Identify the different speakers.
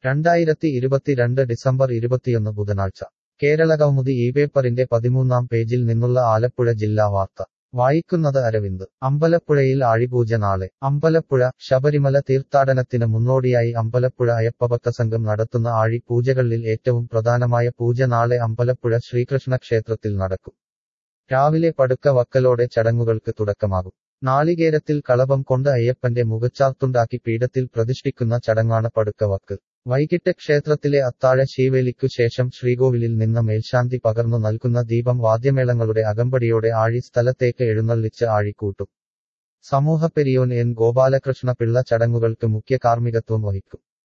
Speaker 1: രണ്ടായിരത്തി ഇരുപത്തിരണ്ട് ഡിസംബർ ഇരുപത്തിയൊന്ന് ബുധനാഴ്ച കേരളകൗമുദി ഈ പേപ്പറിന്റെ പതിമൂന്നാം പേജിൽ നിന്നുള്ള ആലപ്പുഴ ജില്ലാ വാർത്ത വായിക്കുന്നത് അരവിന്ദ് അമ്പലപ്പുഴയിൽ ആഴിപൂജ നാളെ അമ്പലപ്പുഴ ശബരിമല തീർത്ഥാടനത്തിന് മുന്നോടിയായി അമ്പലപ്പുഴ അയ്യപ്പഭക്ത സംഘം നടത്തുന്ന ആഴി പൂജകളിൽ ഏറ്റവും പ്രധാനമായ പൂജ നാളെ അമ്പലപ്പുഴ ശ്രീകൃഷ്ണ ക്ഷേത്രത്തിൽ നടക്കും രാവിലെ പടുക്ക വക്കലോടെ ചടങ്ങുകൾക്ക് തുടക്കമാകും നാളികേരത്തിൽ കളഭം കൊണ്ട് അയ്യപ്പന്റെ മുഖച്ചാർത്തുണ്ടാക്കി പീഠത്തിൽ പ്രതിഷ്ഠിക്കുന്ന ചടങ്ങാണ് പടുക്കവക്ക് വൈകിട്ട് ക്ഷേത്രത്തിലെ അത്താഴ ശീവേലിക്കു ശേഷം ശ്രീകോവിലിൽ നിന്ന് മേൽശാന്തി പകർന്നു നൽകുന്ന ദീപം വാദ്യമേളങ്ങളുടെ അകമ്പടിയോടെ ആഴി സ്ഥലത്തേക്ക് എഴുന്നള്ളിച്ച് ആഴിക്കൂട്ടും സമൂഹപ്പെരിയോൻ എൻ ഗോപാലകൃഷ്ണ പിള്ള ചടങ്ങുകൾക്ക് മുഖ്യ കാർമ്മികത്വം വഹിക്കും